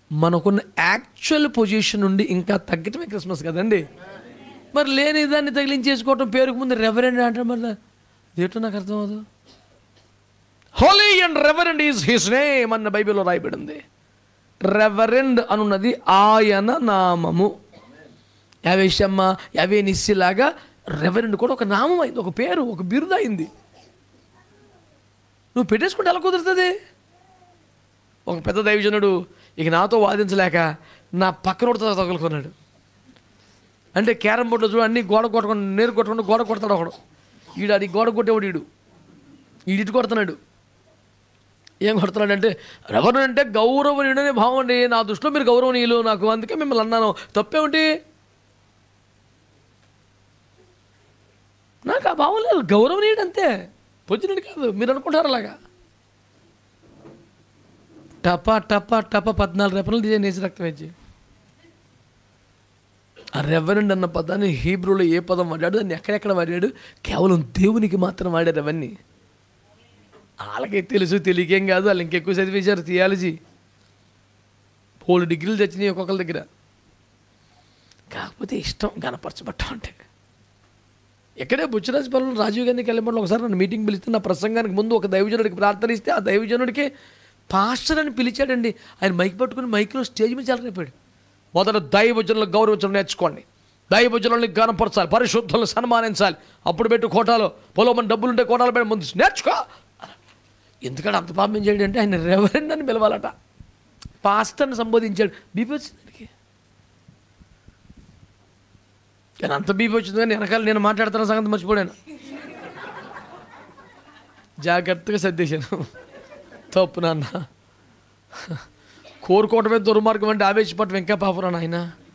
మనకున్న actual position నుండి ఇంకా తగ్గటమే క్రిస్మస్ కదండి మరి లేని దాన్ని తగిలించేసుకోవటం పేరుకు ముందు రెవరెండ్ అంటే మరి ఏటో నాకు అర్థం అవ్వదు holy and reverend is his name అన్న బైబిల్లో రాయబడింది రెవరెండ్ అనున్నది ఆయన నామము యావేశమ్మ యావే నిస్సిలాగా రెవరెండ్ కూడా ఒక నామం అయింది ఒక పేరు ఒక బిరుదు అయింది నువ్వు పెట్టేసుకుంటే ఎలా కుదురుతుంది ఒక పెద్ద దైవజనుడు ఇక నాతో వాదించలేక నా పక్కనోడితో తగులుకున్నాడు అంటే క్యారమ్ బోర్డులో చూడు అన్ని గోడ కొట్టుకొని నేరు కొట్టుకొని గోడ కొడతాడు ఒకడు ఈడు అది గోడ కొట్టేవాడు ఈడు ఈడు ఇటు కొడుతున్నాడు ఏం కొడుతున్నాడు అంటే ఎవరు అంటే గౌరవనీయుడనే భావం అండి నా దృష్టిలో మీరు గౌరవనీయులు నాకు అందుకే మిమ్మల్ని అన్నాను తప్పేమిటి నాకు ఆ భావం లేదు గౌరవనీయుడు అంతే పొద్దునడు కాదు మీరు అనుకుంటారు అలాగా టపా టపా టపా పద్నాలుగు రెపలు డిజైన్ వేసి రక్తం వేసి ఆ రెవరెండ్ అన్న పదాన్ని హీబ్రూలో ఏ పదం వాడాడు దాన్ని ఎక్కడెక్కడ వాడాడు కేవలం దేవునికి మాత్రం వాడారు అవన్నీ వాళ్ళకి తెలుసు తెలియకేం కాదు వాళ్ళు ఇంకెక్కువ చదివేశారు థియాలజీ పోలు డిగ్రీలు తెచ్చినాయి ఒక్కొక్కరి దగ్గర కాకపోతే ఇష్టం గనపరచబట్టం అంటే ఎక్కడే బుచ్చరాజపాలెం రాజీవ్ గాంధీకి వెళ్ళినప్పుడు ఒకసారి నన్ను మీటింగ్ పిలిస్తే నా ప్రసంగానికి ముందు ఒక దైవజనుడికి ప్రార్థనిస్తే ఆ దైవజనుడికి పాస్టర్ అని పిలిచాడండి ఆయన మైక్ పట్టుకుని మైక్లో స్టేజ్ మీద చెలరైపోయాడు మొదట దైవజనులకు గౌరవించడం నేర్చుకోండి దైవజనుల్ని గనపరచాలి పరిశుద్ధులను సన్మానించాలి అప్పుడు పెట్టు కోటాలో పొలం డబ్బులు ఉంటే కోటాలు పెట్టి ముందు నేర్చుకో ఎందుకంటే అంత పాపం చేయడం అంటే ఆయన రెవరెండ్ అని పిలవాలట పాస్టర్ని సంబోధించాడు బీపీ వచ్చింది ఆయనకి. కానీ అంత బీపీ వచ్చింది కానీ వెనకాల నేను మాట్లాడుతున్న సంగతి మర్చిపోయాను జాగ్రత్తగా సర్దేశాను తప్పు నాన్న కోరుకోవటమే దుర్మార్గం అంటే ఆవేశపడటం ఇంకా పాపరా నాయన